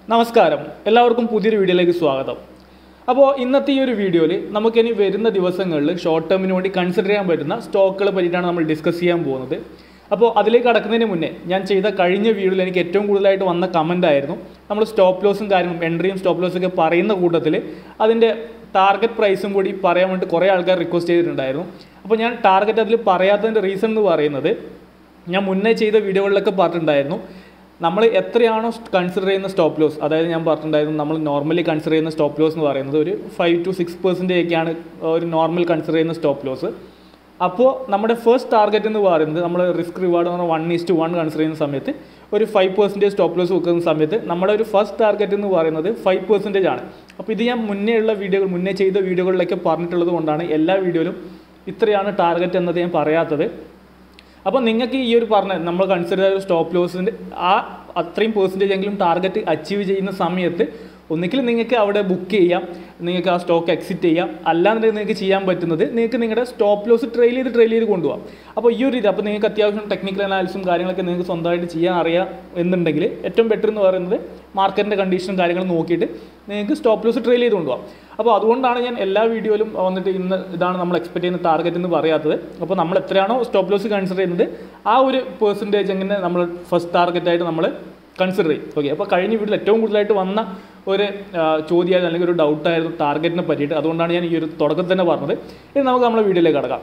നമസ്കാരം എല്ലാവർക്കും പുതിയൊരു വീഡിയോയിലേക്ക് സ്വാഗതം അപ്പോൾ ഇന്നത്തെ ഈ ഒരു വീഡിയോയിൽ നമുക്കിനി വരുന്ന ദിവസങ്ങളിൽ ഷോർട്ട് ടേമിന് വേണ്ടി കൺസിഡർ ചെയ്യാൻ പറ്റുന്ന സ്റ്റോക്കുകളെ പറ്റിയിട്ടാണ് നമ്മൾ ഡിസ്കസ് ചെയ്യാൻ പോകുന്നത് അപ്പോൾ അതിലേക്ക് കടക്കുന്നതിന് മുന്നേ ഞാൻ ചെയ്ത കഴിഞ്ഞ വീഡിയോയിൽ എനിക്ക് ഏറ്റവും കൂടുതലായിട്ട് വന്ന കമൻ്റ് ആയിരുന്നു നമ്മൾ സ്റ്റോപ്പ് ലോസും കാര്യങ്ങളും എൻട്രിയും സ്റ്റോപ്പ് ലോസും ഒക്കെ പറയുന്ന കൂട്ടത്തിൽ അതിൻ്റെ ടാർഗറ്റ് പ്രൈസും കൂടി പറയാൻ വേണ്ടി കുറേ ആൾക്കാർ റിക്വസ്റ്റ് ചെയ്തിട്ടുണ്ടായിരുന്നു അപ്പോൾ ഞാൻ ടാർഗറ്റ് അതിൽ പറയാത്തതിൻ്റെ റീസൺ എന്ന് പറയുന്നത് ഞാൻ മുന്നേ ചെയ്ത വീഡിയോകളിലൊക്കെ പറഞ്ഞിട്ടുണ്ടായിരുന്നു നമ്മൾ എത്രയാണോ കൺസിഡർ ചെയ്യുന്ന സ്റ്റോപ്പ് ലോസ് അതായത് ഞാൻ പറഞ്ഞിട്ടുണ്ടായിരുന്നു നമ്മൾ നോർമലി കൺസിഡർ ചെയ്യുന്ന സ്റ്റോപ്പ് ലോസ് എന്ന് പറയുന്നത് ഒരു ഫൈവ് ടു സിക്സ് പെർസെൻറ്റേജ് ഒക്കെയാണ് ഒരു നോർമൽ കൺസിഡർ ചെയ്യുന്ന സ്റ്റോപ്പ് ലോസ് അപ്പോൾ നമ്മുടെ ഫസ്റ്റ് ടാർഗറ്റ് എന്ന് പറയുന്നത് നമ്മൾ റിസ്ക് റിവാർഡ് എന്ന് പറഞ്ഞാൽ വൺ ഈസ്റ്റ് വൺ കൺസിഡർ ചെയ്യുന്ന സമയത്ത് ഒരു ഫൈവ് പെർസെൻറ്റേജ് സ്റ്റോപ്പ് ലോസ് വെക്കുന്ന സമയത്ത് നമ്മുടെ ഒരു ഫസ്റ്റ് ടാർഗറ്റ് എന്ന് പറയുന്നത് ഫൈവ് പെർസെൻറ്റേജ് ആണ് അപ്പോൾ ഇത് ഞാൻ മുന്നേ ഉള്ള വീഡിയോകൾ മുന്നേ ചെയ്ത വീഡിയോകളിലൊക്കെ പറഞ്ഞിട്ടുള്ളത് കൊണ്ടാണ് എല്ലാ വീഡിയോയിലും ഇത്രയാണ് ടാർഗറ്റ് എന്നത് ഞാൻ പറയാത്തത് അപ്പോൾ നിങ്ങൾക്ക് ഈ ഒരു പറഞ്ഞ നമ്മൾ കൺസിഡർ ചെയ്ത സ്റ്റോപ്പ് ലോസിൻ്റെ ആ അത്രയും പെർസെൻറ്റേജ് എങ്കിലും ടാർഗറ്റ് അച്ചീവ് ചെയ്യുന്ന സമയത്ത് ഒന്നുകിൽ നിങ്ങൾക്ക് അവിടെ ബുക്ക് ചെയ്യാം നിങ്ങൾക്ക് ആ സ്റ്റോക്ക് എക്സിറ്റ് ചെയ്യാം അല്ലാന്നുണ്ടെങ്കിൽ നിങ്ങൾക്ക് ചെയ്യാൻ പറ്റുന്നത് നിങ്ങൾക്ക് നിങ്ങളുടെ സ്റ്റോപ്പ് ലോസ് ട്രെയിൽ ചെയ്ത് ട്രെയിൽ ചെയ്ത് കൊണ്ടുപോകാം അപ്പോൾ ഈ ഒരു രീതി അപ്പോൾ നിങ്ങൾക്ക് അത്യാവശ്യം ടെക്നിക്കൽ അനാലിസും കാര്യങ്ങളൊക്കെ നിങ്ങൾക്ക് സ്വന്തമായിട്ട് ചെയ്യാൻ അറിയാം എന്നുണ്ടെങ്കിൽ ഏറ്റവും ബെറ്റർ എന്ന് പറയുന്നത് മാർക്കറ്റിൻ്റെ കണ്ടീഷനും കാര്യങ്ങളും നോക്കിയിട്ട് നിങ്ങൾക്ക് സ്റ്റോപ്പ് ലോസ് ട്രെയിൽ ചെയ്ത് കൊണ്ടുപോകാം അപ്പോൾ അതുകൊണ്ടാണ് ഞാൻ എല്ലാ വീഡിയോയിലും വന്നിട്ട് ഇന്ന് ഇതാണ് നമ്മൾ എക്സ്പെക്ട് ചെയ്യുന്ന ടാർഗറ്റ് എന്ന് പറയാത്തത് അപ്പോൾ നമ്മൾ എത്രയാണോ സ്റ്റോപ്പ് ലോസ് കൺസിഡർ ചെയ്യുന്നത് ആ ഒരു പെർസെൻറ്റേജ് എങ്ങനെ നമ്മൾ ഫസ്റ്റ് ടാർഗറ്റായിട്ട് നമ്മൾ കൺസിഡർ ചെയ്യും ഓക്കെ അപ്പോൾ കഴിഞ്ഞ വീട്ടിൽ ഏറ്റവും കൂടുതലായിട്ട് വന്ന ഒരു ആ, ചോദ്യമായിരുന്നു അല്ലെങ്കിൽ ഒരു ഡൗട്ടായിരുന്നു ടാർഗറ്റിനെ പറ്റിയിട്ട് അതുകൊണ്ടാണ് ഞാൻ ഈ ഒരു തുടക്കത്തിൽ തന്നെ പറഞ്ഞത് ഇനി നമുക്ക് നമ്മുടെ വീഡിയോയിലേക്ക് കടക്കാം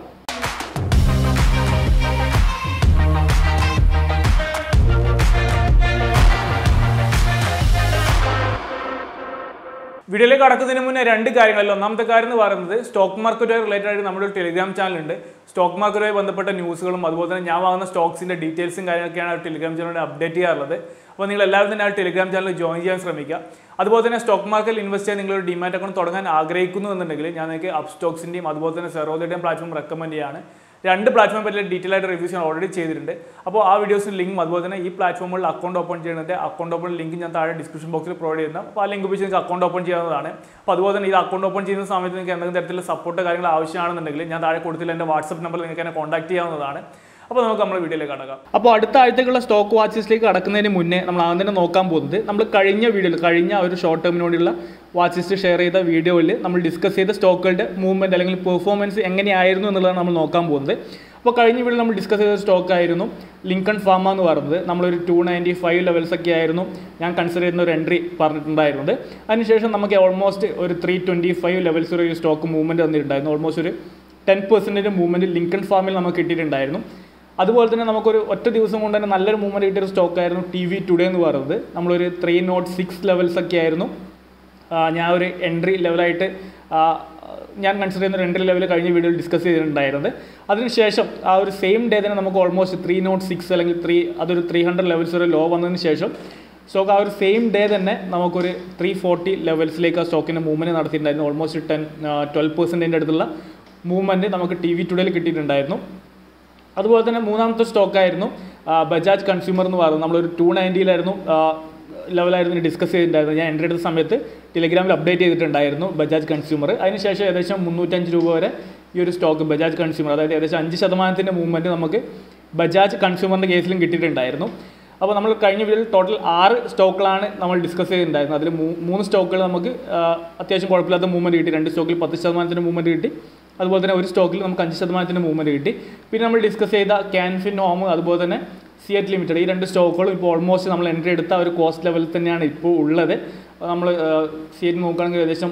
വീഡിയോയിലേക്ക് കടക്കുന്നതിന് മുന്നേ രണ്ട് കാര്യങ്ങളിൽ ഒന്നാമത്തെ കാര്യം എന്ന് പറയുന്നത് സ്റ്റോക്ക് മാർക്കറ്റുമായി റിലേറ്റഡ് ആയിട്ട് നമ്മുടെ ഒരു ടെലിഗ്രാം ചാനലുണ്ട് സ്റ്റോക്ക് മാർക്കറ്റുമായി ബന്ധപ്പെട്ട ന്യൂസുകളും അതുപോലെ തന്നെ ഞാൻ വാങ്ങുന്ന സ്റ്റോക്സിന്റെ ഡീറ്റെയിൽസും കാര്യങ്ങളൊക്കെയാണ് ആ ടെലിഗ്രാം ചാനലിൽ അപ്ഡേറ്റ് ചെയ്യാറുള്ളത് അപ്പോൾ നിങ്ങൾ എല്ലാവരും തന്നെ ആ ടെലിഗ്രാം ചാനൽ ജോയിൻ ചെയ്യാൻ ശ്രമിക്കുക അതുപോലെ തന്നെ സ്റ്റോക്ക് മാർക്കറ്റിൽ ഇൻവെസ്റ്റ് ചെയ്യാൻ നിങ്ങളൊരു ഡിമാറ്റ് അക്കൗണ്ട് തുടങ്ങാൻ ആഗ്രഹിക്കുന്നു എന്നുണ്ടെങ്കിൽ ഞാൻ നിങ്ങൾക്ക് അപ് സ്റ്റോക്സിൻ്റെയും അതുപോലെ തന്നെ സെറോദയുടെയും പ്ലാറ്റ്ഫോം റെക്കമെൻഡ് ചെയ്യാണ് രണ്ട് പ്ലാറ്റ്ഫോം പറ്റിയ ഡീറ്റെയിൽ ആയിട്ട് റിവ്യൂസ് ഞാൻ ഓൾറെഡി ചെയ്തിട്ടുണ്ട് അപ്പോൾ ആ വീഡിയോസിന് ലിങ്ക് അതുപോലെ തന്നെ ഈ പ്ലാറ്റ്ഫോമുകളിൽ അക്കൗണ്ട് ഓപ്പൺ ചെയ്യുന്നതിൻ്റെ അക്കൗണ്ട് ഓപ്പൺ ലിങ്ക് ഞാൻ താഴെ ഡിസ്ക്രിപ്ഷൻ ബോക്സിൽ പ്രൊവൈഡ് ചെയ്യുന്ന അപ്പോൾ ആ ലിങ്ക് ഉപയോഗിച്ച് നിങ്ങൾക്ക് അക്കൗണ്ട് ഓപ്പൺ ചെയ്യാവുന്നതാണ് അപ്പോൾ അതുപോലെ തന്നെ ഇത് അക്കൗണ്ട് ഓപ്പൺ ചെയ്യുന്ന സമയത്ത് നിങ്ങൾക്ക് എന്തെങ്കിലും തരത്തിലുള്ള സപ്പോർട്ട് കാര്യങ്ങൾ ആവശ്യമാണെന്നുണ്ടെങ്കിൽ ഞാൻ താഴെ കൊടുത്തില്ല എൻ്റെ വാട്സപ്പ് നമ്പറിൽ നിങ്ങൾക്ക് എന്നെ കോൺടാക്ട് ചെയ്യാവുന്നതാണ് അപ്പോൾ നമുക്ക് നമ്മുടെ വീഡിയോയിലേക്ക് കടക്കാം അപ്പോൾ അടുത്ത ആഴ്ചക്കുള്ള സ്റ്റോക്ക് വാച്ചസിലേക്ക് കടക്കുന്നതിന് മുന്നേ നമ്മൾ ആദ്യം തന്നെ നോക്കാൻ പോകുന്നത് നമ്മൾ കഴിഞ്ഞ വീഡിയോയിൽ കഴിഞ്ഞ ഒരു ഷോർട്ട് ടേമിന് വേണ്ടിയുള്ള വാച്ച് ലിസ്റ്റ് ഷെയർ ചെയ്ത വീഡിയോയിൽ നമ്മൾ ഡിസ്കസ് ചെയ്ത സ്റ്റോക്കുകളുടെ മൂവ്മെൻറ്റ് അല്ലെങ്കിൽ പെർഫോമൻസ് എങ്ങനെയായിരുന്നു എന്നുള്ളതാണ് നമ്മൾ നോക്കാൻ പോകുന്നത് അപ്പോൾ കഴിഞ്ഞ വീഡിയോയിൽ നമ്മൾ ഡിസ്കസ് ചെയ്ത സ്റ്റോക്ക് ആയിരുന്നു ലിങ്കൺ ഫാമ എന്ന് പറയുന്നത് നമ്മളൊരു ടു നയൻറ്റി ഫൈവ് ലെവൽസ് ഒക്കെ ആയിരുന്നു ഞാൻ കൺസിഡർ ചെയ്യുന്ന ഒരു എൻട്രി പറഞ്ഞിട്ടുണ്ടായിരുന്നത് അതിനുശേഷം നമുക്ക് ഓൾമോസ്റ്റ് ഒരു ത്രീ ട്വൻറ്റി ഫൈവ് ലെവൽസ് ഒരു സ്റ്റോക്ക് മൂവ്മെൻറ്റ് വന്നിട്ടുണ്ടായിരുന്നു ഓൾമോസ്റ്റ് ഒരു ടെൻ പെർസെൻറ്റേജ് മൂവ്മെൻറ്റ് ലിങ്കൺ ഫാമിൽ നമുക്ക് കിട്ടിയിട്ടുണ്ടായിരുന്നു അതുപോലെ തന്നെ നമുക്കൊരു ഒറ്റ ദിവസം കൊണ്ട് തന്നെ നല്ലൊരു മൂവ്മെൻറ്റ് കിട്ടിയൊരു സ്റ്റോക്ക് ആയിരുന്നു ടി വി ടുഡേ എന്ന് പറയുന്നത് നമ്മളൊരു ത്രീ നോട്ട് സിക്സ് ലെവൽസ് ഒക്കെ ആയിരുന്നു ആ, ഞാൻ ഒരു എൻട്രി ലെവലായിട്ട് ആ, ഞാൻ കൺസിഡർ ചെയ്യുന്ന ഒരു എൻട്രി ലെവൽ കഴിഞ്ഞ വീഡിയോയിൽ ഡിസ്കസ് ചെയ്തിട്ടുണ്ടായിരുന്നത് അതിനുശേഷം ആ ഒരു സെയിം ഡേ തന്നെ നമുക്ക് ഓൾമോസ്റ്റ് ത്രീ നോട്ട് സിക്സ് അല്ലെങ്കിൽ ത്രീ അതൊരു ത്രീ ഹൺഡ്രഡ് ലെവൽസ് ഒരു ലോ വന്നതിന് ശേഷം സ്റ്റോക്ക് ആ ഒരു സെയിം ഡേ തന്നെ നമുക്കൊരു ത്രീ ഫോർട്ടി ലെവൽസിലേക്ക് ആ സ്റ്റോക്കിൻ്റെ മൂവ്മെൻറ്റ് നടത്തിയിട്ടുണ്ടായിരുന്നു ഓൾമോസ്റ്റ് ടെൻ ട്വൽവ് പെർസെൻറ്റിൻ്റെ അടുത്തുള്ള മൂവ്മെൻറ്റ് നമുക്ക് ടി വി ടുഡേയിൽ കിട്ടിയിട്ടുണ്ടായിരുന്നു അതുപോലെ തന്നെ മൂന്നാമത്തെ സ്റ്റോക്കായിരുന്നു ബജാജ് കൺസ്യൂമർ എന്ന് പറയുന്നത് നമ്മളൊരു ടു നയൻറ്റിയിലായിരുന്നു ലെവലായിരുന്നു ഡിസ്കസ് ചെയ്തിട്ടുണ്ടായിരുന്നത് ഞാൻ എൻട്രി എടുത്ത സമയത്ത് ടെലിഗ്രാമിൽ അപ്ഡേറ്റ് ചെയ്തിട്ടുണ്ടായിരുന്നു ബജാജ് കൺസ്യൂമർ അതിനുശേഷം ഏകദേശം മുന്നൂറ്റഞ്ച് രൂപ വരെ ഈ ഒരു സ്റ്റോക്ക് ബജാജ് കൺസ്യൂമർ അതായത് ഏകദേശം അഞ്ച് ശതമാനത്തിൻ്റെ മൂവ്മെൻറ്റ് നമുക്ക് ബജാജ് കൺസ്യൂമറിൻ്റെ കേസിലും കിട്ടിയിട്ടുണ്ടായിരുന്നു അപ്പോൾ നമ്മൾ കഴിഞ്ഞ വീഡിയോയിൽ ടോട്ടൽ ആറ് സ്റ്റോക്കുകളാണ് നമ്മൾ ഡിസ്കസ് ചെയ്തിട്ടുണ്ടായിരുന്നത് അതിൽ മൂ- മൂന്ന് സ്റ്റോക്കുകൾ നമുക്ക് ആ, അത്യാവശ്യം കുഴപ്പമില്ലാത്ത മൂവ്മെൻറ്റ് കിട്ടി രണ്ട് സ്റ്റോക്കിൽ പത്ത് ശതമാനത്തിൻ്റെ മൂവ്മെൻറ്റ് കിട്ടി അതുപോലെ തന്നെ ഒരു സ്റ്റോക്കിൽ നമുക്ക് അഞ്ച് ശതമാനത്തിൻ്റെ മൂവ്മെൻറ്റ് കിട്ടി പിന്നെ നമ്മൾ ഡിസ്കസ് ചെയ്ത ക്യാൻഫിൻ ഹോം അതുപോലെ തന്നെ സിയറ്റ് ലിമിറ്റഡ് ഈ രണ്ട് സ്റ്റോക്കുകളും ഇപ്പോൾ ഓൾമോസ്റ്റ് നമ്മൾ എൻട്രി എടുത്ത ആ ഒരു കോസ്റ്റ് ലെവലിൽ തന്നെയാണ് ഇപ്പോൾ ഉള്ളത് നമ്മൾ സിയറ്റ് നോക്കുകയാണെങ്കിൽ ഏകദേശം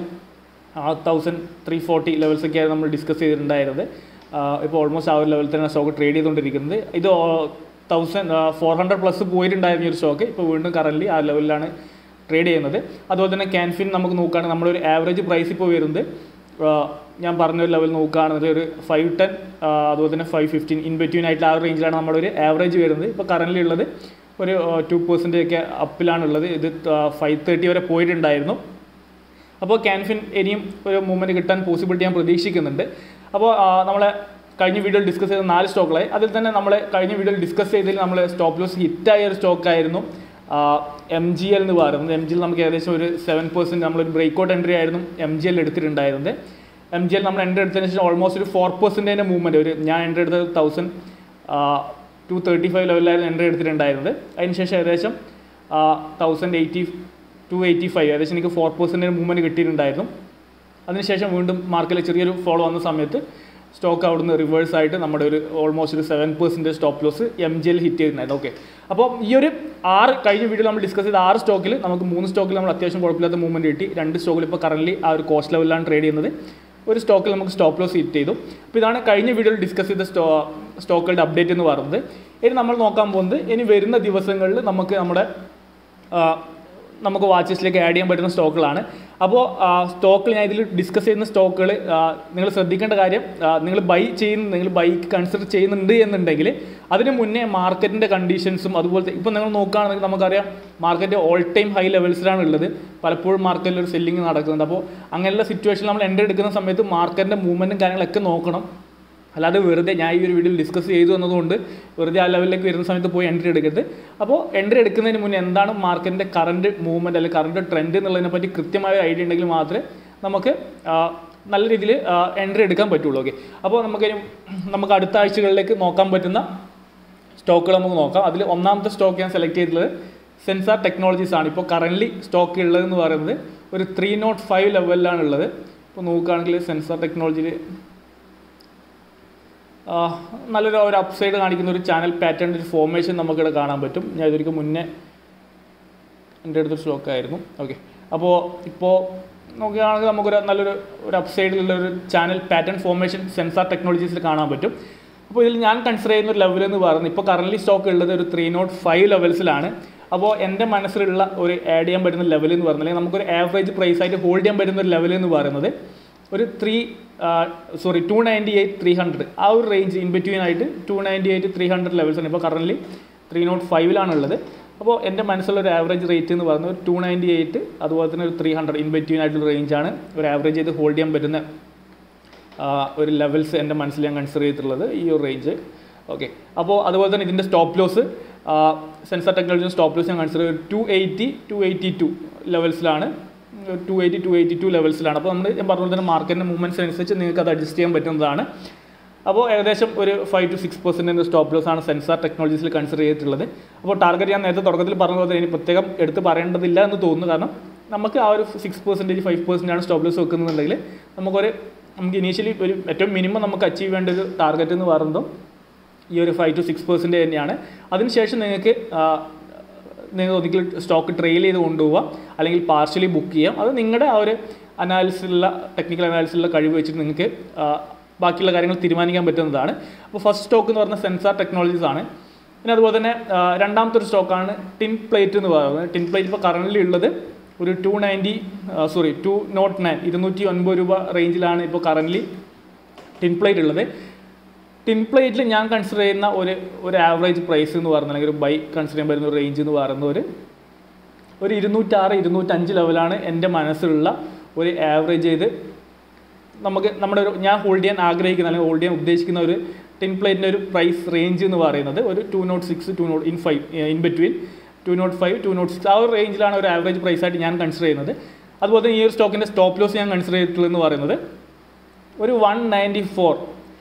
തൗസൻഡ് ത്രീ ഫോർട്ടി ലെവൽസൊക്കെയാണ് നമ്മൾ ഡിസ്കസ് ചെയ്തിട്ടുണ്ടായിരുന്നത് ആ, ഇപ്പോൾ ഓൾമോസ്റ്റ് ആ ഒരു ലെവലിൽ തന്നെ സ്റ്റോക്ക് ട്രേഡ് ചെയ്തുകൊണ്ടിരിക്കുന്നത് ഇത് തൗസൻഡ് ഫോർ ഹൺഡ്രഡ് പ്ലസ് പോയിട്ടുണ്ടായിരുന്ന ഈ ഒരു സ്റ്റോക്ക് ഇപ്പോൾ വീണ്ടും കറൻലി ആ ലെവലിലാണ് ട്രേഡ് ചെയ്യുന്നത് അതുപോലെ തന്നെ ക്യാൻഫിൻ നമുക്ക് നോക്കുകയാണെങ്കിൽ നമ്മളൊരു ആവറേജ് പ്രൈസ് ഇപ്പോൾ വരുന്നത് ആ, ഞാൻ പറഞ്ഞ ഒരു ലെവൽ നോക്കുകയാണെങ്കിൽ ഒരു ഫൈവ് ടെൻ അതുപോലെ തന്നെ ഫൈവ് ഫിഫ്റ്റീൻ ഇൻ ബിറ്റ്വീൻ ആയിട്ട് ആ ഒരു റേഞ്ചിലാണ് നമ്മുടെ ഒരു ആവറേജ് വരുന്നത് ഇപ്പോൾ കറൻലി ഉള്ളത് ഒരു ടു പെർസെൻറ്റേജ് ഒക്കെ അപ്പിലാണുള്ളത് ഇത് ഫൈവ് തേർട്ടി വരെ പോയിട്ടുണ്ടായിരുന്നു അപ്പോൾ ക്യാൻഫിൻ ഇനിയും ഒരു മൂവ്മെൻറ്റ് കിട്ടാൻ പോസിബിലിറ്റി ഞാൻ പ്രതീക്ഷിക്കുന്നുണ്ട് അപ്പോൾ ആ, നമ്മളെ കഴിഞ്ഞ വീഡിയോയിൽ ഡിസ്കസ് ചെയ്ത നാല് സ്റ്റോക്കുകളായി അതിൽ തന്നെ നമ്മൾ കഴിഞ്ഞ വീഡിയോയിൽ ഡിസ്കസ് ചെയ്തതിൽ നമ്മൾ സ്റ്റോപ്പ് ലോസ് ഹിറ്റായ ഒരു സ്റ്റോക്കായിരുന്നു എം ജി എൽ എന്ന് പറയുന്നത് എം ജി എൽ നമുക്ക് ഏകദേശം ഒരു സെവൻ പെർസെൻറ്റ് നമ്മളൊരു ബ്രേക്ക് ഔട്ട് എൻട്രി ആയിരുന്നു എം ജി എൽ എടുത്തിട്ടുണ്ടായിരുന്നത് എം ജി എൽ നമ്മൾ എൻട്രി എടുത്തതിന് ശേഷം ഓൾമോസ്റ്റ് ഒരു ഫോർ പെർസെൻറ്റേജിൻ്റെ മൂവ്മെൻറ്റ് ഒരു ഞാൻ എൻട്രി എടുത്തത് തൗസൻഡ് ടു തേർട്ടി ഫൈവ് ലെവലിലായിരുന്നു എൻട്രി എടുത്തിട്ടുണ്ടായിരുന്നത് അതിനുശേഷം ഏകദേശം thousand eighty two two eighty five ഏകദേശം എനിക്ക് ഫോർ പെർസെൻറ്റേജ് മൂവ്മെൻറ്റ് കിട്ടിയിട്ടുണ്ടായിരുന്നു അതിനുശേഷം വീണ്ടും മാർക്കറ്റിൽ ചെറിയൊരു ഫോളോ വന്ന സമയത്ത് സ്റ്റോക്ക് അവിടുന്ന് റിവേഴ്സ് ആയിട്ട് നമ്മുടെ ഒരു ഓൾമോസ്റ്റ് ഒരു seven percentage stop loss M ജിയിൽ ഹിറ്റ് ചെയ്തിട്ടുണ്ടായിരുന്നു ഓക്കെ അപ്പോൾ ഈ ഒരു ആറ് കഴിഞ്ഞ വീഡിയോ നമ്മൾ ഡിസ്കസ് ചെയ്ത ആറ് സ്റ്റോക്കിൽ നമുക്ക് മൂന്ന് സ്റ്റോക്കിൽ നമ്മൾ അത്യാവശ്യം കുഴപ്പമില്ലാത്ത മൂവ്മെൻറ്റ് കിട്ടി രണ്ട് സ്റ്റോക്കിൽ ഇപ്പോൾ കറൻലി ആ ഒരു കോസ്റ്റ് ലെവലിലാണ് ട്രേഡ് ചെയ്യുന്നത് ഒരു സ്റ്റോക്കിൽ നമുക്ക് സ്റ്റോപ്പ് ലോസ് ഹിറ്റ് ചെയ്തു അപ്പോൾ ഇതാണ് കഴിഞ്ഞ വീഡിയോയിൽ ഡിസ്കസ് ചെയ്ത സ്റ്റോ സ്റ്റോക്കുകളുടെ അപ്ഡേറ്റ് എന്ന് പറയുന്നത് ഇനി നമ്മൾ നോക്കാൻ പോകുന്നത് ഇനി വരുന്ന ദിവസങ്ങളിൽ നമുക്ക് നമ്മുടെ ആ, നമുക്ക് വാച്ചസിലേക്ക് ആഡ് ചെയ്യാൻ പറ്റുന്ന സ്റ്റോക്കുകളാണ് അപ്പോൾ സ്റ്റോക്കിൽ ഞാൻ ഇതിൽ ഡിസ്കസ് ചെയ്യുന്ന സ്റ്റോക്കുകൾ നിങ്ങൾ ശ്രദ്ധിക്കേണ്ട കാര്യം നിങ്ങൾ ബൈ ചെയ്യുന്ന നിങ്ങൾ ബൈക്ക് കൺസിഡർ ചെയ്യുന്നുണ്ട് എന്നുണ്ടെങ്കിൽ അതിന് മുന്നേ മാർക്കറ്റിൻ്റെ കണ്ടീഷൻസും അതുപോലത്തെ ഇപ്പോൾ നിങ്ങൾ നോക്കുകയാണെങ്കിൽ നമുക്കറിയാം മാർക്കറ്റ് ഓൾ ടൈം ഹൈ ലെവൽസിലാണ് ഉള്ളത് പലപ്പോഴും മാർക്കറ്റിൽ ഒരു സെല്ലിങ് നടക്കുന്നുണ്ട് അപ്പോൾ അങ്ങനെയുള്ള സിറ്റുവേഷനിൽ നമ്മൾ എൻ്റർ എടുക്കുന്ന സമയത്ത് മാർക്കറ്റിൻ്റെ മൂവ്മെൻറ്റും കാര്യങ്ങളൊക്കെ നോക്കണം അല്ലാതെ വെറുതെ ഞാൻ ഈ ഒരു വീഡിയോയിൽ ഡിസ്കസ് ചെയ്തു എന്നതുകൊണ്ട് വെറുതെ ആ ലെവലിലേക്ക് വരുന്ന സമയത്ത് പോയി എൻട്രി എടുക്കരുത് അപ്പോൾ എൻട്രി എടുക്കുന്നതിന് മുന്നേ എന്താണ് മാർക്കറ്റിൻ്റെ കറണ്ട് മൂവ്മെൻറ്റ് അല്ലെങ്കിൽ കറണ്ട് ട്രെൻഡ് എന്നുള്ളതിനെ പറ്റി കൃത്യമായ ഐഡിയ ഉണ്ടെങ്കിൽ മാത്രമേ നമുക്ക് ആ, നല്ല രീതിയിൽ എൻട്രി എടുക്കാൻ പറ്റുള്ളൂ ഓക്കെ അപ്പോൾ നമുക്ക് ഇനി നമുക്ക് അടുത്ത ആഴ്ചകളിലേക്ക് നോക്കാൻ പറ്റുന്ന സ്റ്റോക്കുകൾ നമുക്ക് നോക്കാം അതിൽ ഒന്നാമത്തെ സ്റ്റോക്ക് ഞാൻ സെലക്ട് ചെയ്തിട്ടുള്ളത് സെൻസാർ ടെക്നോളജീസ് ആണ് ഇപ്പോൾ കറൻ്റ്ലി സ്റ്റോക്ക് ഉള്ളതെന്ന് പറയുന്നത് ഒരു ത്രീ നോട്ട് ഫൈവ് ലെവലിലാണ് ഉള്ളത് ഇപ്പോൾ നോക്കുകയാണെങ്കിൽ സെൻസാർ ടെക്നോളജിയിൽ ആഹ് നല്ലൊരു ഒരു അപ്സൈഡ് കാണിക്കുന്ന ഒരു ചാനൽ പാറ്റേണിൻ്റെ ഒരു ഫോർമേഷൻ നമുക്കിവിടെ കാണാൻ പറ്റും ഞാൻ ഇതൊരിക്കൽ മുന്നേ എൻ്റെ അടുത്തൊരു സ്റ്റോക്ക് ആയിരുന്നു ഓക്കെ അപ്പോൾ ഇപ്പോൾ നോക്കുകയാണെങ്കിൽ നമുക്കൊരു നല്ലൊരു ഒരു അപ്സൈഡിലുള്ള ഒരു ചാനൽ പാറ്റേൺ ഫോർമേഷൻ സെൻസാർ ടെക്നോളജീസിൽ കാണാൻ പറ്റും അപ്പോൾ ഇതിൽ ഞാൻ കൺസിഡർ ചെയ്യുന്ന ഒരു ലെവൽ എന്ന് പറയുന്നത് ഇപ്പോൾ കറൻലി സ്റ്റോക്ക് ഉള്ളത് ഒരു ത്രീ നോട്ട് ഫൈവ് ലെവൽസിലാണ് അപ്പോൾ എൻ്റെ മനസ്സിലുള്ള ഒരു ആഡ് ചെയ്യാൻ പറ്റുന്ന ലെവൽ എന്ന് പറയുന്നത് അല്ലെങ്കിൽ നമുക്കൊരു ആവറേജ് പ്രൈസ് ആയിട്ട് ഹോൾഡ് ചെയ്യാൻ പറ്റുന്ന ഒരു ലെവൽ എന്ന് പറയുന്നത് ഒരു three sorry two ninety eight three hundred ആ ഒരു റേഞ്ച് ഇൻ ബിറ്റ്വീൻ ആയിട്ട് two ninety eight three hundred levels ആണ് ഇപ്പോൾ കറൻലി ത്രീ നോട്ട് ഫൈവിലാണുള്ളത് അപ്പോൾ എൻ്റെ മനസ്സിലുള്ള ഒരു ആവറേജ് റേറ്റ് എന്ന് പറയുന്നത് ഒരു ടു നയൻറ്റി എയ്റ്റ് അതുപോലെ തന്നെ ഒരു ത്രീ ഹൺഡ്രഡ് ഇൻ ബിറ്റ്വീൻ ആയിട്ടുള്ള റേഞ്ചാണ് ഒരു ആവറേജ് ചെയ്ത് ഹോൾഡ് ചെയ്യാൻ പറ്റുന്ന ആ, ഒരു ലെവൽസ് എൻ്റെ മനസ്സിൽ ഞാൻ കൺസിഡർ ചെയ്തിട്ടുള്ളത് ഈ ഒരു റേഞ്ച് ഓക്കെ അപ്പോൾ അതുപോലെ തന്നെ ഇതിൻ്റെ stop loss Zensar technology stop loss ഞാൻ consider two eighty two eighty two ലെവൽസിലാണ് two eighty two eighty two ലെവൽസിലാണ് അപ്പോൾ നമ്മൾ ഞാൻ പറഞ്ഞ പോലെ തന്നെ മാർക്കറ്റിൻ്റെ മൂവ്മെൻറ്റ്സ് അനുസരിച്ച് നിങ്ങൾക്ക് അത് അഡ്ജസ്റ്റ് ചെയ്യാൻ പറ്റുന്നതാണ് അപ്പോൾ ഏകദേശം ഒരു ഫൈവ് ടു സിക്സ് പെർസെൻറ്റിൻ്റെ സ്റ്റോപ്പ് ലോസ് ആണ് സെൻസാർ ടെക്നോളജീസിൽ കൺസിഡർ ചെയ്തിട്ടുള്ളത് അപ്പോൾ ടാർഗറ്റ് ഞാൻ നേരത്തെ തുടക്കത്തിൽ പറഞ്ഞ പോലെ ഇനി പ്രത്യേകം എടുത്ത് പറയേണ്ടതില്ല എന്ന് തോന്നുന്നു കാരണം നമുക്ക് ആ ഒരു സിക്സ് പെർസെൻറ്റേജ് ഫൈവ് പെർസെൻ്റ് ആണ് സ്റ്റോപ്പ് ലോസ് വെക്കുന്നുണ്ടെങ്കിൽ നമുക്കൊരു നമുക്ക് ഇനീഷ്യലി ഒരു ഏറ്റവും മിനിമം നമുക്ക് അച്ചീവ് വേണ്ട ഒരു ടാർഗറ്റ് എന്ന് പറയുന്നതും ഈ ഒരു ഫൈവ് ടു സിക്സ് പെർസെൻറ്റ് തന്നെയാണ് അതിനുശേഷം നിങ്ങൾക്ക് ആ, നിങ്ങൾ ഒരിക്കൽ സ്റ്റോക്ക് ട്രെയിൽ ചെയ്ത് കൊണ്ടുപോവുക അല്ലെങ്കിൽ പാർഷ്യലി ബുക്ക് ചെയ്യാം അത് നിങ്ങളുടെ ആ ഒരു അനാലിസിലുള്ള ടെക്നിക്കൽ അനാലിസിലുള്ള കഴിവ് വെച്ചിട്ട് നിങ്ങൾക്ക് ആ, ബാക്കിയുള്ള കാര്യങ്ങൾ തീരുമാനിക്കാൻ പറ്റുന്നതാണ് അപ്പോൾ ഫസ്റ്റ് സ്റ്റോക്ക് എന്ന് പറഞ്ഞാൽ സെൻസാർ ടെക്നോളജീസ് ആണ് പിന്നെ അതുപോലെ തന്നെ ആ, രണ്ടാമത്തെ ഒരു സ്റ്റോക്കാണ് ടിൻ പ്ലേറ്റ് എന്ന് പറയുന്നത് ടിൻ പ്ലേറ്റ് ഇപ്പോൾ കറൻ്റ് ഉള്ളത് ഒരു two ninety sorry two not nine ഇരുന്നൂറ്റി ഒൻപത് രൂപ റേഞ്ചിലാണ് ഇപ്പോൾ കറൻ്റ് ടിൻ പ്ലേറ്റ് ഉള്ളത് ടിൻ പ്ലേറ്റിൽ ഞാൻ കൺസിഡർ ചെയ്യുന്ന ഒരു ഒരു ആവറേജ് പ്രൈസ് എന്ന് പറയുന്നത് അല്ലെങ്കിൽ ഒരു ബൈ കൺസിഡർ ചെയ്യാൻ പറ്റുന്ന ഒരു റേഞ്ച് എന്ന് പറയുന്ന ഒരു ഒരു ഇരുന്നൂറ്റാറ് ഇരുന്നൂറ്റഞ്ച് ലെവലാണ് എൻ്റെ മനസ്സിലുള്ള ഒരു ആവറേജ് ചെയ്ത് നമുക്ക് നമ്മുടെ ഒരു ഞാൻ ഹോൾഡ് ചെയ്യാൻ ആഗ്രഹിക്കുന്ന അല്ലെങ്കിൽ ഹോൾഡ് ചെയ്യാൻ ഉദ്ദേശിക്കുന്ന ഒരു ടിൻ പ്ലേറ്റിൻ്റെ ഒരു പ്രൈസ് റേഞ്ച് എന്ന് പറയുന്നത് ഒരു two not six two not in five in between two not five two not six ആ ഒരു റേഞ്ചിലാണ് ഒരു ആവറേജ് പ്രൈസ് ആയിട്ട് ഞാൻ കൺസിഡർ ചെയ്യുന്നത് അതുപോലെ തന്നെ ഈ ഒരു സ്റ്റോക്കിൻ്റെ സ്റ്റോപ്പ് ലോസ് ഞാൻ കൺസിഡർ ചെയ്തിട്ടുള്ളതെന്ന് പറയുന്നത് ഒരു one ninety four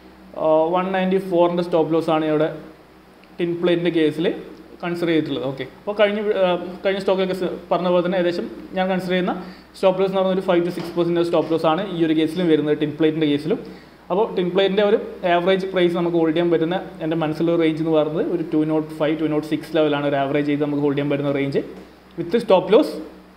one ninety ഫോറിൻ്റെ സ്റ്റോപ്പ് ലോസ് ആണ് ഇവിടെ ടിൻ പ്ലേറ്റിൻ്റെ കേസിൽ കൺസിഡർ ചെയ്തിട്ടുള്ളത് ഓക്കെ അപ്പോൾ കഴിഞ്ഞ വി- ആ, കഴിഞ്ഞ സ്റ്റോക്കൊക്കെ സ- പറഞ്ഞ പോലെ തന്നെ ഏകദേശം ഞാൻ കൺസിഡർ ചെയ്യുന്ന സ്റ്റോപ്പ് ലോസ് എന്ന് പറയുന്ന ഒരു five to six percent stop loss ആണ് ഈ ഒരു കേസിലും വരുന്നത് ടിൻ പ്ലേറ്റിൻ്റെ കേസിലും അപ്പോൾ ടിൻ പ്ലേറ്റിൻ്റെ ഒരു ആവറേജ് പ്രൈസ് നമുക്ക് ഹോൾഡ് ചെയ്യാൻ പറ്റുന്ന എൻ്റെ മനസ്സിലുള്ള റേഞ്ച് എന്ന് പറയുന്നത് ഒരു two not five two not six ലെവലാണ് ഒരു ആവറേജ് ചെയ്ത് നമുക്ക് ഹോൾഡ് ചെയ്യാൻ പറ്റുന്ന range with stop loss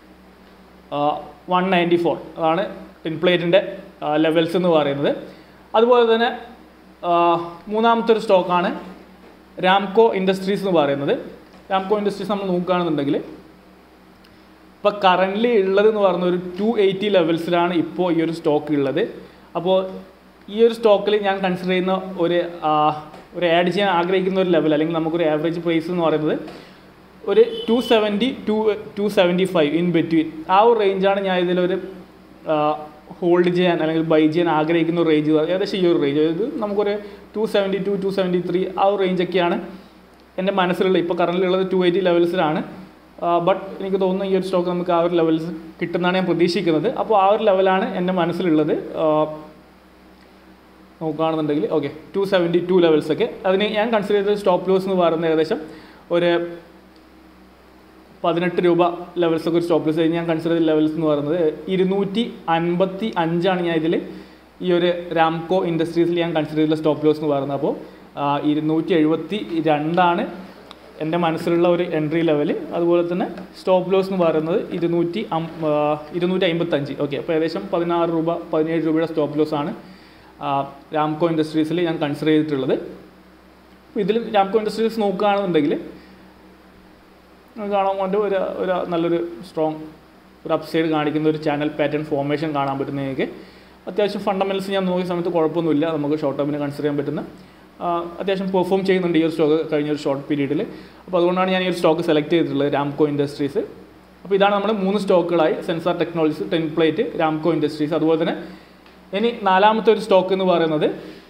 one ninety four അതാണ് ടിൻ പ്ലേറ്റിൻ്റെ ലെവൽസ് എന്ന് പറയുന്നത് അതുപോലെ തന്നെ ആ, മൂന്നാമത്തെ ഒരു സ്റ്റോക്കാണ് രാംകോ ഇൻഡസ്ട്രീസ് എന്ന് പറയുന്നത് രാംകോ ഇൻഡസ്ട്രീസ് നമ്മൾ നോക്കുകയാണെന്നുണ്ടെങ്കിൽ ഇപ്പോൾ കറൻ്റ്ലി ഉള്ളതെന്ന് പറയുന്ന ഒരു ടു എയ്റ്റി ലെവൽസിലാണ് ഇപ്പോൾ ഈ ഒരു സ്റ്റോക്ക് ഉള്ളത് അപ്പോൾ ഈ ഒരു സ്റ്റോക്കിൽ ഞാൻ കൺസിഡർ ചെയ്യുന്ന ഒരു ആ, ഒരു ആഡ് ചെയ്യാൻ ആഗ്രഹിക്കുന്ന ഒരു ലെവൽ അല്ലെങ്കിൽ നമുക്കൊരു ആവറേജ് പ്രൈസ് എന്ന് പറയുന്നത് ഒരു two seventy two two seventy five in between ആ ഒരു റേഞ്ചാണ് ഞാൻ ഇതിലൊരു ഹോൾഡ് ചെയ്യാൻ അല്ലെങ്കിൽ ബൈ ചെയ്യാൻ ആഗ്രഹിക്കുന്ന ഒരു റേഞ്ച് ഏകദേശം ഈ ഒരു റേഞ്ച് അതായത് നമുക്കൊരു two seventy two two seventy three ആ ഒരു റേഞ്ചൊക്കെയാണ് എൻ്റെ മനസ്സിലുള്ള ഇപ്പോൾ കറൻറ്റിൽ ഉള്ളത് ടു എയ്റ്റി ലെവൽസിലാണ് ബട്ട് എനിക്ക് തോന്നുന്നു ഈ ഒരു സ്റ്റോക്ക് നമുക്ക് ആ ഒരു ലെവൽസ് കിട്ടുന്നതാണ് ഞാൻ പ്രതീക്ഷിക്കുന്നത് അപ്പോൾ ആ ഒരു ലെവലാണ് എൻ്റെ മനസ്സിലുള്ളത് ആ, നോക്കുകയാണെന്നുണ്ടെങ്കിൽ ഓക്കെ ടു സെവൻറ്റി ടു ലെവൽസൊക്കെ അതിന് ഞാൻ കൺസിഡർ ചെയ്ത സ്റ്റോപ്പ് ലോസ് എന്ന് പറയുന്നത് ഏകദേശം ഒരു പതിനെട്ട് രൂപ ലെവൽസ് ഒക്കെ ഒരു സ്റ്റോപ്പ് ലോസ് ഞാൻ കൺസിഡർ ചെയ്ത ലെവൽസ് എന്ന് പറയുന്നത് ഇരുന്നൂറ്റി അൻപത്തി അഞ്ചാണ് ഞാൻ ഇതിൽ ഈ ഒരു രാംകോ ഇൻഡസ്ട്രീസിൽ ഞാൻ കൺസിഡർ ചെയ്ത സ്റ്റോപ്പ് ലോസ് എന്ന് പറയുന്നത് അപ്പോൾ ഇരുന്നൂറ്റി എഴുപത്തി രണ്ടാണ് എൻ്റെ മനസ്സിലുള്ള ഒരു എൻട്രി ലെവൽ അതുപോലെ തന്നെ സ്റ്റോപ്പ് ലോസ് എന്ന് പറയുന്നത് ഇരുന്നൂറ്റി അം ഇരുന്നൂറ്റി അമ്പത്തഞ്ച് ഓക്കെ അപ്പോൾ ഏകദേശം പതിനാറ് രൂപ പതിനേഴ് രൂപയുടെ സ്റ്റോപ്പ് ലോസ് ആണ് ആ, രാംകോ ഇൻഡസ്ട്രീസിൽ ഞാൻ കൺസിഡർ ചെയ്തിട്ടുള്ളത് അപ്പോൾ ഇതിൽ രാംകോ ഇൻഡസ്ട്രീസ് നോക്കുകയാണെന്നുണ്ടെങ്കിൽ നമുക്ക് കാണാൻ വേണ്ടി ഒരു ഒരു നല്ലൊരു സ്ട്രോങ് ഒരു അപ്സൈഡ് കാണിക്കുന്ന ഒരു ചാനൽ പാറ്റേൺ ഫോർമേഷൻ കാണാൻ പറ്റുന്ന നിങ്ങൾക്ക് അത്യാവശ്യം ഫണ്ടമെൻറ്റ്സ് ഞാൻ നോക്കിയ സമയത്ത് കുഴപ്പമൊന്നുമില്ല നമുക്ക് ഷോർട്ട് ടേമിന് കൺസിഡർ ചെയ്യാൻ പറ്റുന്ന ആ, അത്യാവശ്യം പെർഫോം ചെയ്യുന്നുണ്ട് ഈ ഒരു സ്റ്റോക്ക് കഴിഞ്ഞ ഒരു ഷോർട്ട് പീരീഡിൽ അപ്പോൾ അതുകൊണ്ടാണ് ഞാൻ ഈ ഒരു സ്റ്റോക്ക് സെലക്ട് ചെയ്തിട്ടുള്ളത് രാംകോ ഇൻഡസ്ട്രീസ് അപ്പോൾ ഇതാണ് നമ്മുടെ മൂന്ന് സ്റ്റോക്കുകളായി Zensar technologies tinplate Ramco industries അതുപോലെ തന്നെ ഇനി നാലാമത്തെ ഒരു സ്റ്റോക്ക് എന്ന് പറയുന്നത്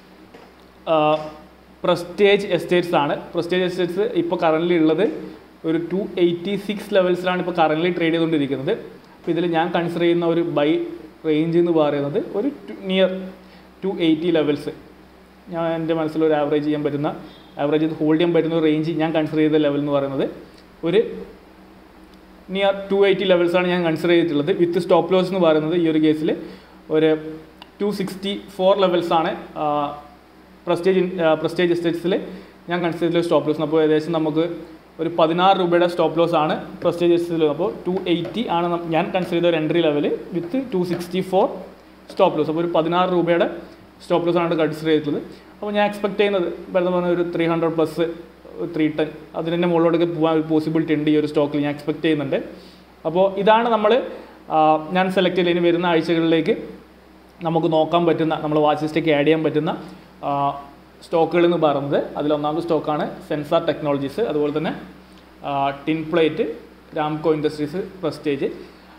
പ്രസ്റ്റേജ് എസ്റ്റേറ്റ്സ് ആണ് പ്രസ്റ്റേജ് എസ്റ്റേറ്റ്സ് ഇപ്പോൾ കറൻ്റ് ഉള്ളത് ഒരു ടു എയ്റ്റി സിക്സ് ലെവൽസിലാണ് ഇപ്പോൾ കറൻ്റ് ട്രേഡ് ചെയ്തുകൊണ്ടിരിക്കുന്നത് അപ്പോൾ ഇതിൽ ഞാൻ കൺസിഡർ ചെയ്യുന്ന ഒരു ബൈ റേഞ്ച് എന്ന് പറയുന്നത് ഒരു നിയർ ടു എയ്റ്റി ലെവൽസ് ഞാൻ എൻ്റെ മനസ്സിൽ ഒരു ആവറേജ് ചെയ്യാൻ പറ്റുന്ന ആവറേജ് ചെയ്ത് ഹോൾഡ് ചെയ്യാൻ പറ്റുന്ന ഒരു റേഞ്ച് ഞാൻ കൺസിഡർ ചെയ്ത ലെവൽ എന്ന് പറയുന്നത് ഒരു നിയർ ടു എയ്റ്റി ലെവൽസാണ് ഞാൻ കൺസിഡർ ചെയ്തിട്ടുള്ളത് വിത്ത് സ്റ്റോപ്പ് ലോസ് എന്ന് പറയുന്നത് ഈ ഒരു കേസിൽ ഒരു ടു സിക്സ്റ്റി ഫോർ ലെവൽസാണ് പ്രസ്റ്റേജ് പ്രസ്റ്റേജ് എസ്റ്റേറ്റ്സിൽ ഞാൻ കൺസിഡർ ചെയ്തിട്ടുള്ള സ്റ്റോപ്പ് ലോസ് അപ്പോൾ ഏകദേശം നമുക്ക് ഒരു പതിനാറ് രൂപയുടെ സ്റ്റോപ്പ് ലോസ് ആണ് പ്രസ്റ്റേജ് എസ്റ്റേറ്റ്സിൽ അപ്പോൾ ടു എയ്റ്റി ആണ് നം- ഞാൻ കൺസിഡർ ചെയ്ത ഒരു entry level with two sixty four stop loss അപ്പോൾ ഒരു പതിനാറ് രൂപയുടെ സ്റ്റോപ്പ് ലോസ് ആണ് കൺസിഡർ ചെയ്തിട്ടുള്ളത് അപ്പോൾ ഞാൻ എക്സ്പെക്ട് ചെയ്യുന്നത് വെറുതെ പറഞ്ഞ ഒരു three hundred plus three ten അതിൻ്റെ മുകളിലോട്ടൊക്കെ പോകാൻ ഒരു പോസിബിലിറ്റി ഉണ്ട് ഈ ഒരു സ്റ്റോക്കിൽ ഞാൻ എക്സ്പെക്ട് ചെയ്യുന്നുണ്ട് അപ്പോൾ ഇതാണ് നമ്മൾ ഞാൻ സെലക്ട് ചെയ്ത് ഇനി വരുന്ന ആഴ്ചകളിലേക്ക് നമുക്ക് നോക്കാൻ പറ്റുന്ന നമ്മൾ വാച്ച് ലിസ്റ്റിലേക്ക് ആഡ് ചെയ്യാൻ പറ്റുന്ന സ്റ്റോക്കുകൾ എന്ന് പറയുന്നത് അതിൽ ഒന്നാമത്തെ സ്റ്റോക്കാണ് സെൻസാർ ടെക്നോളജീസ് അതുപോലെ തന്നെ tin plate Ramco industries Prestige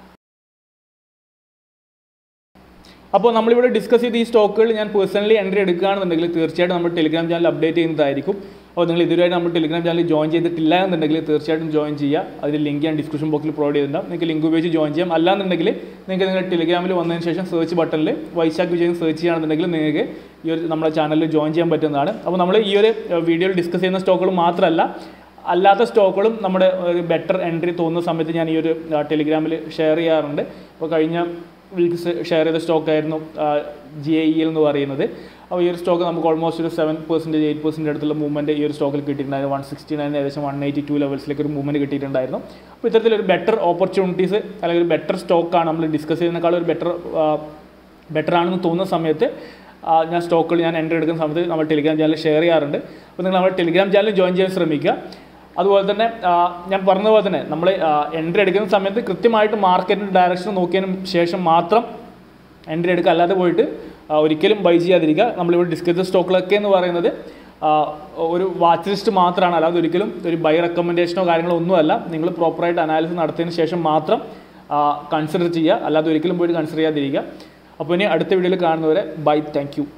അപ്പോൾ നമ്മളിവിടെ ഡിസ്കസ് ചെയ്ത ഈ സ്റ്റോക്കുകൾ ഞാൻ പേഴ്സണലി എൻട്രി എടുക്കുകയാണെന്നുണ്ടെങ്കിൽ തീർച്ചയായിട്ടും നമ്മൾ ടെലിഗ്രാം ചാനൽ അപ്ഡേറ്റ് ചെയ്യുന്നതായിരിക്കും അപ്പോൾ നിങ്ങൾ ഇതുവരെയായിട്ട് നമ്മൾ ടെലിഗ്രാം ചാനൽ ജോയിൻ ചെയ്തിട്ടില്ല എന്നുണ്ടെങ്കിൽ തീർച്ചയായിട്ടും ജോയിൻ ചെയ്യുക അതിൻ്റെ ലിങ്ക് ഞാൻ ഡിസ്ക്രിപ്ഷൻ ബോക്സിൽ പ്രൊവൈഡ് ചെയ്തിട്ടുണ്ടാവും നിങ്ങൾക്ക് ലിങ്ക് ഉപയോഗിച്ച് ജോയിൻ ചെയ്യാം അല്ലാന്നുണ്ടെങ്കിൽ നിങ്ങൾക്ക് നിങ്ങളുടെ ടെലിഗ്രാമിൽ വന്നതിന് ശേഷം സെർച്ച് ബട്ടണിൽ വൈശാഖ് വിജയൻ സെർച്ച് ചെയ്യുകയാണെന്നുണ്ടെങ്കിൽ നിങ്ങൾക്ക് ഈ ഒരു നമ്മുടെ ചാനലിൽ ജോയിൻ ചെയ്യാൻ പറ്റുന്നതാണ് അപ്പോൾ നമ്മൾ ഈ ഒരു വീഡിയോയിൽ ഡിസ്കസ് ചെയ്യുന്ന സ്റ്റോക്കുകൾ മാത്രമല്ല അല്ലാത്ത സ്റ്റോക്കുകളും നമ്മുടെ ഒരു ബെറ്റർ എൻട്രി തോന്നുന്ന സമയത്ത് ഞാൻ ഈ ഒരു ടെലിഗ്രാമിൽ ഷെയർ ചെയ്യാറുണ്ട് അപ്പോൾ കഴിഞ്ഞ വീക്ക്സ് ഷെയർ ചെയ്ത സ്റ്റോക്കായിരുന്നു ജി ഐ ഇ എന്ന് പറയുന്നത് അപ്പോൾ ഈ ഒരു സ്റ്റോക്ക് നമുക്ക് ഓൾമോസ്റ്റ് ഒരു സെവൻ പെർസെൻറ്റേജ് എയ്റ്റ് പെർസെൻറ്റ് അടുത്തുള്ള മൂവ്മെൻറ്റ് ഈ ഒരു സ്റ്റോക്കിൽ കിട്ടിയിട്ടുണ്ടായിരുന്നു വൺ സിക്സ്റ്റി നയൻ ഏകദേശം വൺ എയ്റ്റി ടു ലെവൽസിലേക്ക് ഒരു മൂവ്മെൻറ്റ് കിട്ടിയിട്ടുണ്ടായിരുന്നു അപ്പോൾ ഇത്തരത്തിലൊരു ബെറ്റർ ഓപ്പർച്യൂണിറ്റീസ് അല്ലെങ്കിൽ ഒരു ബെറ്റർ സ്റ്റോക്കാണ് നമ്മൾ ഡിസ്കസ് ചെയ്യുന്നതിനേക്കാൾ ഒരു ബെറ്റർ ബെറ്റർ ആണെന്ന് തോന്നുന്ന സമയത്ത് ആ, ഞാൻ സ്റ്റോക്കുകൾ ഞാൻ എൻട്രി എടുക്കുന്ന സമയത്ത് നമ്മൾ ടെലിഗ്രാം ചാനൽ ഷെയർ ചെയ്യാറുണ്ട് അപ്പോൾ നിങ്ങൾ നമ്മുടെ ടെലിഗ്രാം ചാനൽ ജോയിൻ ചെയ്യാൻ ശ്രമിക്കുക അതുപോലെ തന്നെ ആ, ഞാൻ പറഞ്ഞ പോലെ തന്നെ നമ്മൾ എൻട്രി എടുക്കുന്ന സമയത്ത് കൃത്യമായിട്ട് മാർക്കറ്റിൻ്റെ ഡയറക്ഷൻ നോക്കിയതിന് ശേഷം മാത്രം എൻട്രി എടുക്കുക അല്ലാതെ പോയിട്ട് ആ, ഒരിക്കലും ബൈ ചെയ്യാതിരിക്കുക നമ്മളിവിടെ ഡിസ്കസ് ചെയ്ത സ്റ്റോക്കുകളൊക്കെ എന്ന് പറയുന്നത് ആ, ഒരു വാച്ച് ലിസ്റ്റ് മാത്രമാണ് അല്ലാതെ ഒരിക്കലും ഒരു ബൈ റെക്കമെൻഡേഷനോ കാര്യങ്ങളോ ഒന്നുമല്ല നിങ്ങൾ പ്രോപ്പറായിട്ട് അനാലിസിസ് നടത്തിയതിന് ശേഷം മാത്രം കൺസിഡർ ചെയ്യുക അല്ലാതെ ഒരിക്കലും പോയിട്ട് കൺസിഡർ ചെയ്യാതിരിക്കുക അപ്പോൾ ഇനി അടുത്ത വീഡിയോയിൽ കാണുന്നവരെ ബൈ താങ്ക് യു